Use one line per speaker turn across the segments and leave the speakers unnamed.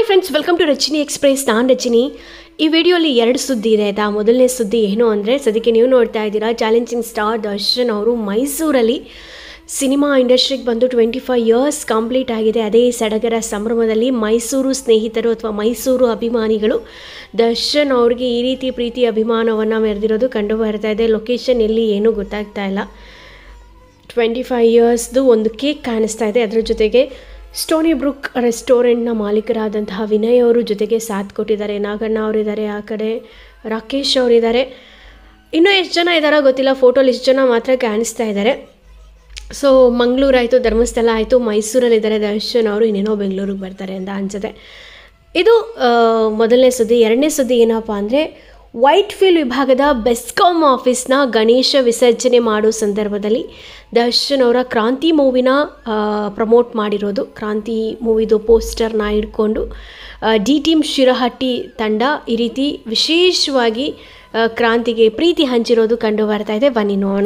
hi friends welcome to Rachini express ನಾನು ರಚಿನಿ ಈ ವಿಡಿಯೋಲಿ ಎರಡು ಸುದ್ದಿ ಇದೆ ಆಯಿತಾ ಮೊದಲನೇ ಸುದ್ದಿ ಏನು ಅಂದರೆ ಸದ್ಯಕ್ಕೆ ನೀವು ನೋಡ್ತಾ ಇದ್ದೀರಾ ಚಾಲೆಂಜಿಂಗ್ ಸ್ಟಾರ್ ದರ್ಶನ್ ಅವರು ಮೈಸೂರಲ್ಲಿ ಸಿನಿಮಾ ಇಂಡಸ್ಟ್ರಿಗೆ ಬಂದು ಟ್ವೆಂಟಿ ಫೈವ್ ಇಯರ್ಸ್ ಕಂಪ್ಲೀಟ್ ಆಗಿದೆ ಅದೇ ಸಡಗರ ಸಂಭ್ರಮದಲ್ಲಿ ಮೈಸೂರು ಸ್ನೇಹಿತರು ಅಥವಾ ಮೈಸೂರು ಅಭಿಮಾನಿಗಳು ದರ್ಶನ್ ಅವ್ರಿಗೆ ಈ ರೀತಿ ಪ್ರೀತಿ ಅಭಿಮಾನವನ್ನು ಮೆರೆದಿರೋದು ಕಂಡು ಬರ್ತಾ ಇದೆ ಲೊಕೇಶನ್ ಎಲ್ಲಿ ಏನೂ ಗೊತ್ತಾಗ್ತಾ ಇಲ್ಲ ಟ್ವೆಂಟಿ ಫೈವ್ ಇಯರ್ಸ್ದು ಒಂದು ಕೇಕ್ ಕಾಣಿಸ್ತಾ ಇದೆ ಅದರ ಜೊತೆಗೆ ಸ್ಟೋನಿ ಬ್ರುಕ್ ರೆಸ್ಟೋರೆಂಟ್ನ ಮಾಲೀಕರಾದಂತಹ ವಿನಯ್ ಅವರು ಜೊತೆಗೆ ಸಾಥ್ ಕೊಟ್ಟಿದ್ದಾರೆ ನಾಗಣ್ಣ ಅವರಿದ್ದಾರೆ ಆ ಕಡೆ ರಾಕೇಶ್ ಅವರಿದ್ದಾರೆ ಇನ್ನೂ ಎಷ್ಟು ಜನ ಇದ್ದಾರೋ ಗೊತ್ತಿಲ್ಲ ಫೋಟೋಲಿ ಎಷ್ಟು ಜನ ಮಾತ್ರ ಕಾಣಿಸ್ತಾ ಇದ್ದಾರೆ ಸೊ ಮಂಗಳೂರು ಆಯಿತು ಧರ್ಮಸ್ಥಳ ಆಯಿತು ಮೈಸೂರಲ್ಲಿದ್ದಾರೆ ದರ್ಶನ್ ಅವರು ಇನ್ನೇನೋ ಬೆಂಗಳೂರಿಗೆ ಬರ್ತಾರೆ ಅಂತ ಅನ್ಸುತ್ತೆ ಇದು ಆ, ಮೊದಲನೇ ಸುದ್ದಿ ಎರಡನೇ ಸುದ್ದಿ ಏನಪ್ಪ ಅಂದರೆ ವೈಟ್ ಫೀಲ್ಡ್ ವಿಭಾಗದ ಬೆಸ್ಕಾಮ್ ಆಫೀಸ್ನ ಗಣೇಶ ವಿಸರ್ಜನೆ ಮಾಡೋ ಸಂದರ್ಭದಲ್ಲಿ ದರ್ಶನ್ ಅವರ ಕ್ರಾಂತಿ ಮೂವಿನ ಪ್ರಮೋಟ್ ಮಾಡಿರೋದು ಕ್ರಾಂತಿ ಮೂವಿದು ಪೋಸ್ಟರ್ನ ಇಟ್ಕೊಂಡು ಡಿ ಟೀಮ್ ಶಿರಹಟ್ಟಿ ತಂಡ ಈ ರೀತಿ ವಿಶೇಷವಾಗಿ ಆ, ಕ್ರಾಂತಿಗೆ ಪ್ರೀತಿ ಹಂಚಿರೋದು ಕಂಡು ಬರ್ತಾ ಇದೆ ಬನ್ನಿ ನೋಡೋಣ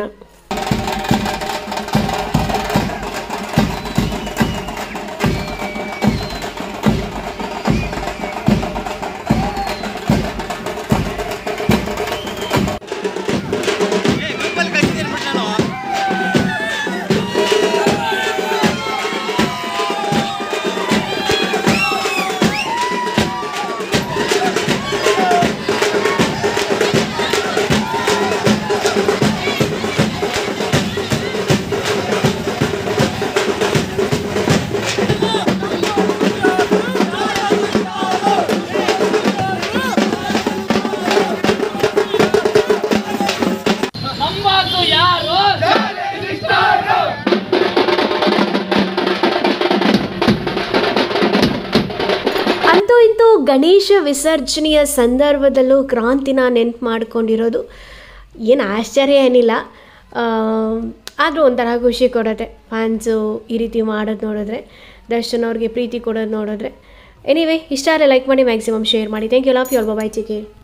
ಕಪ್ಪಲ್ ಕಳಿಸಿದ್ದೀನಿ ಬಿಟ್ಟು ನಾನು
ನಂಬಾರ್ದು ಯಾರು
ಅಂತೂ ಇಂತೂ ಗಣೇಶ ವಿಸರ್ಜನೆಯ ಸಂದರ್ಭದಲ್ಲೂ ಕ್ರಾಂತಿನ ನೆನ್ಪು ಮಾಡ್ಕೊಂಡಿರೋದು ಏನು ಆಶ್ಚರ್ಯ ಏನಿಲ್ಲ ಆದರೂ ಒಂಥರ ಖುಷಿ ಕೊಡುತ್ತೆ ಫ್ಯಾನ್ಸು ಈ ರೀತಿ ಮಾಡೋದು ನೋಡಿದ್ರೆ ದರ್ಶನ್ ಅವ್ರಿಗೆ ಪ್ರೀತಿ ಕೊಡೋದು ನೋಡಿದ್ರೆ ಎನಿವೇ ಇಷ್ಟ ಆದರೆ ಲೈಕ್ ಮಾಡಿ ಮ್ಯಾಕ್ಸಿಮಮ್ ಶೇರ್ ಮಾಡಿ thank you love you all bye ಚಿಕೆ